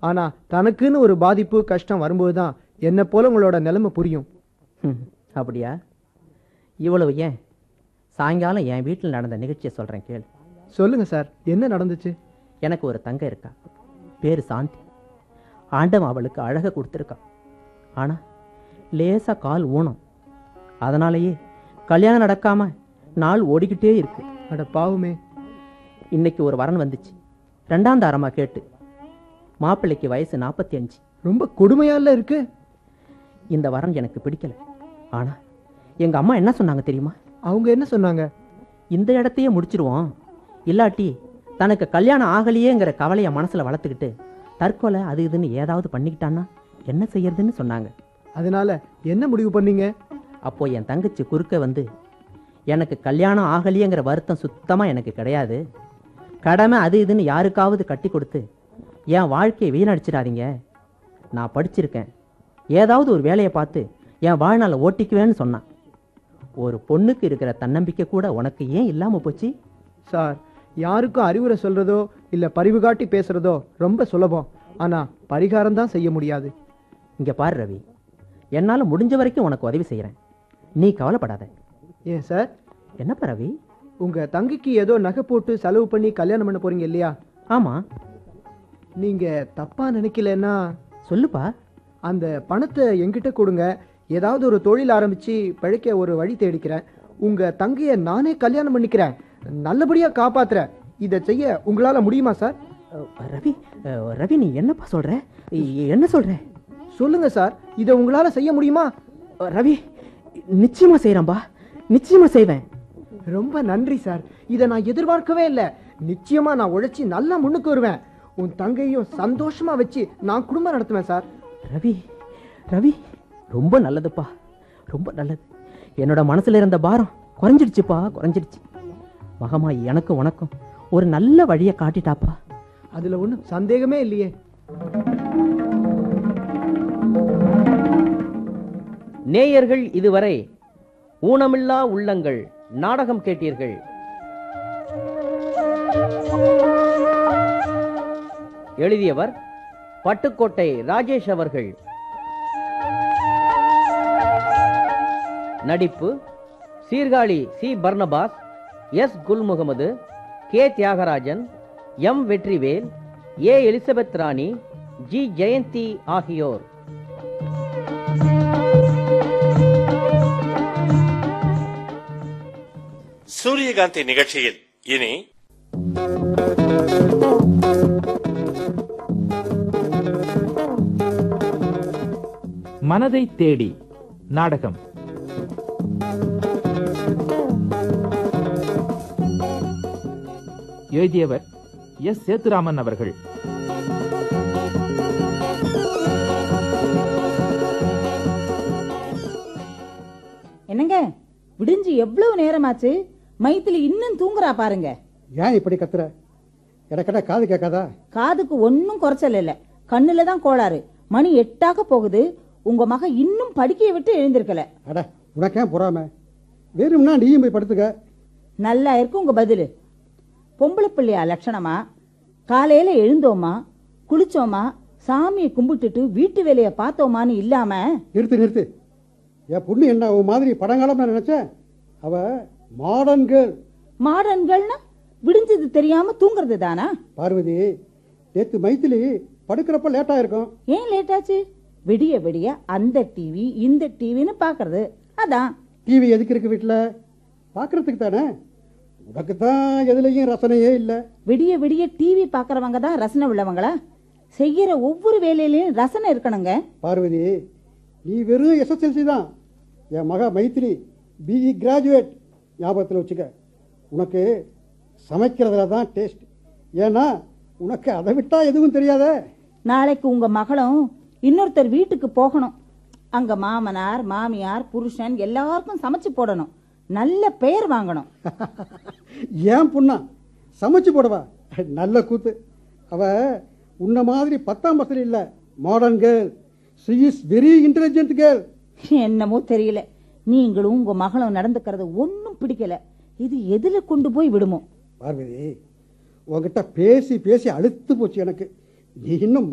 ஆனா தனக்குன்னு ஒரு பாதிப்பு கஷ்டம் வரும்போது தான் என்னை போல உங்களோட நிலைமை புரியும் ஹம், அப்படியா இவ்வளவு ஏன் சாயங்காலம் என் வீட்டில் நடந்த நிகழ்ச்சியை சொல்கிறேன் கேளு சொல்லுங்க சார் என்ன நடந்துச்சு எனக்கு ஒரு தங்க இருக்கா பேர் சாந்தி ஆண்டவன் அவளுக்கு அழகை கொடுத்துருக்கான் ஆனால் லேசாக கால் ஊனம் அதனாலேயே கல்யாணம் நடக்காம நாள் ஓடிக்கிட்டே இருக்கு அட பாவமே இன்னைக்கு ஒரு வரன் வந்துச்சு ரெண்டாம் தாரமா கேட்டு மாப்பிள்ளைக்கு வயசு நாற்பத்தி அஞ்சு ரொம்ப கொடுமையால இருக்கு இந்த வரன் எனக்கு பிடிக்கல ஆனா எங்க அம்மா என்ன சொன்னாங்க தெரியுமா அவங்க என்ன சொன்னாங்க இந்த இடத்தையே முடிச்சிருவோம் இல்லாட்டி தனக்கு கல்யாணம் ஆகலையேங்கிற கவலையை மனசுல வளர்த்துக்கிட்டு தற்கொலை அது இதுன்னு ஏதாவது பண்ணிக்கிட்டான்னா என்ன செய்யறதுன்னு சொன்னாங்க அதனால என்ன முடிவு பண்ணீங்க அப்போ என் தங்கச்சி குறுக்க வந்து எனக்கு கல்யாணம் ஆகலையேங்கிற வருத்தம் சுத்தமா எனக்கு கிடையாது கடமை அது இதுன்னு யாருக்காவது கட்டி கொடுத்து என் வாழ்க்கையை வீணடிச்சிடாதீங்க நான் படிச்சிருக்கேன் ஏதாவது ஒரு வேலையை பார்த்து என் வாழ்நாளை ஓட்டிக்குவேன்னு சொன்னான் ஒரு பொண்ணுக்கு இருக்கிற தன்னம்பிக்கை கூட உனக்கு ஏன் இல்லாம போச்சு சார் யாருக்கும் அறிவுரை சொல்றதோ இல்ல பரிவு காட்டி பேசுறதோ ரொம்ப சுலபம் ஆனா பரிகாரம் தான் செய்ய முடியாது இங்க பாரு ரவி என்னால முடிஞ்ச வரைக்கும் உனக்கு உதவி செய்யறேன் நீ கவலைப்படாத ஏன் சார் என்னப்பா ரவி உங்க தங்கிக்கு ஏதோ நகை போட்டு செலவு பண்ணி கல்யாணம் பண்ண போறீங்க இல்லையா ஆமா நீங்க தப்பா நினைக்கலன்னா சொல்லுப்பா அந்த பணத்தை என்கிட்ட கொடுங்க ஏதாவது ஒரு தொழில் ஆரம்பிச்சு பிழைக்க ஒரு வழி தேடிக்கிறேன் உங்க தங்கைய நானே கல்யாணம் பண்ணிக்கிறேன் நல்லபடியா காப்பாத்துறேன் இதை செய்ய உங்களால முடியுமா சார் அஹ், ரவி அஹ், ரவி நீ என்னப்பா சொல்ற இ- என்ன சொல்ற சொல்லுங்க சார் இதை உங்களால செய்ய முடியுமா அஹ், ரவி நிச்சயமா செய்யறேன்பா நிச்சயமா செய்வேன் ரொம்ப நன்றி சார் இதை நான் எதிர்பார்க்கவே இல்லை நிச்சயமா நான் உழைச்சி நல்லா முன்னுக்கு வருவேன் உன் தங்கையும் சந்தோஷமா வச்சு நான் குடும்பம் நடத்துவேன் சார் ரவி ரவி ரொம்ப நல்லதுப்பா ரொம்ப நல்லது என்னோட மனசுல இருந்த பாரம் குறைஞ்சிடுச்சுப்பா குறைஞ்சிடுச்சு மகமாயி எனக்கு உனக்கும் ஒரு நல்ல வழியை காட்டிட்டாப்பா அதுல ஒன்றும் சந்தேகமே இல்லையே நேயர்கள் இதுவரை ஊனமில்லா உள்ளங்கள் நாடகம் கேட்டீர்கள் எழுதியவர் பட்டுக்கோட்டை ராஜேஷ் அவர்கள் நடிப்பு Sirkazhi C Barnabas S Gul Mohammed K Thiagarajan M Vetrivel A Elizabeth Rani G Jayanthi ஆகியோர் சூரியகாந்தி நிகழ்ச்சியில் இனி மனதை தேடி நாடகம் எழுதியவர் எஸ் சேத்துராமன் அவர்கள் என்னங்க விடிஞ்சு எவ்வளவு நேரமாச்சு மைத்திலி இன்னும் தூங்குறா பாருங்க ஏன் இப்படி கத்துற எனக்கென்ன காது கேட்காதா காதுக்கு ஒன்னும் குறைச்சல் இல்ல கண்ணுல தான் கோளாறு மணி எட்டாக போகுது உங்க மக இன்னும் படிக்கைய விட்டு எழுந்திருக்கல அட உனக்கேன் பொறாம வேணும்னா நீயும் போய் படுத்துக்க நல்லா இருக்கு உங்க பதிலு பொம்பளை பிள்ளையா லட்சணமா காலையில எழுந்தோமா குளிச்சோமா சாமியை கும்பிட்டுட்டு வீட்டு வேலைய பார்த்தோமான்னு இல்லாம நிறுத்து நிறுத்து என் பொண்ணு என்ன உன் மாதிரி படங்காலம் நான் நினைச்சேன் அவ மாடர்ன் கேர்ள் மாடன்கள்னா விடிஞ்சது தெரியாம தூங்குறது தானா பார்வதி நேத்து மைத்திலி படுக்கிறப்ப லேட்டா இருக்கும் ஏன் லேட் ஆச்சு விடிய விடிய அந்த டிவி இந்த டிவின்னு பாக்குறது அதான் டிவி எதுக்கு இருக்கு வீட்டில் பார்க்கறதுக்கு தானே உனக்கு தான் எதுலேயும் ரசனையே இல்லை விடிய விடிய டிவி பாக்குறவங்க தான் ரசனை உள்ளவங்களா செய்யற ஒவ்வொரு வேலையிலயும் ரசனை இருக்கணுங்க பார்வதி நீ வெறும் எஸ்எஸ்எல்சி தான் என் மக மைத்திரி பிஇ கிராஜுவேட் ஞாபகத்தில் வச்சுக்க உனக்கு சமைக்கிறதுல தான் டேஸ்ட் ஏன்னா உனக்கு அதை விட்டா எதுவும் தெரியாதே நாளைக்கு உங்க மகளும் இன்னொருத்தர் வீட்டுக்கு போகணும் அங்க மாமனார் மாமியார் புருஷன் எல்லாருக்கும் சமைச்சு போடணும் நல்ல பெயர் வாங்கணும் ஏன் பொண்ணா சமைச்சு போடவா நல்ல கூத்து அவ உன்ன மாதிரி பத்தாம் பசங்க இல்லை modern girl she is very intelligent girl என்னமோ தெரியல நீங்களும் உங்க மகளும் நடந்துக்கிறது ஒன்னும் பிடிக்கல இது எதுல கொண்டு போய் விடுமோ பார்வதி உன்கிட்ட பேசி பேசி அழுத்து போச்சு எனக்கு நீ இன்னும்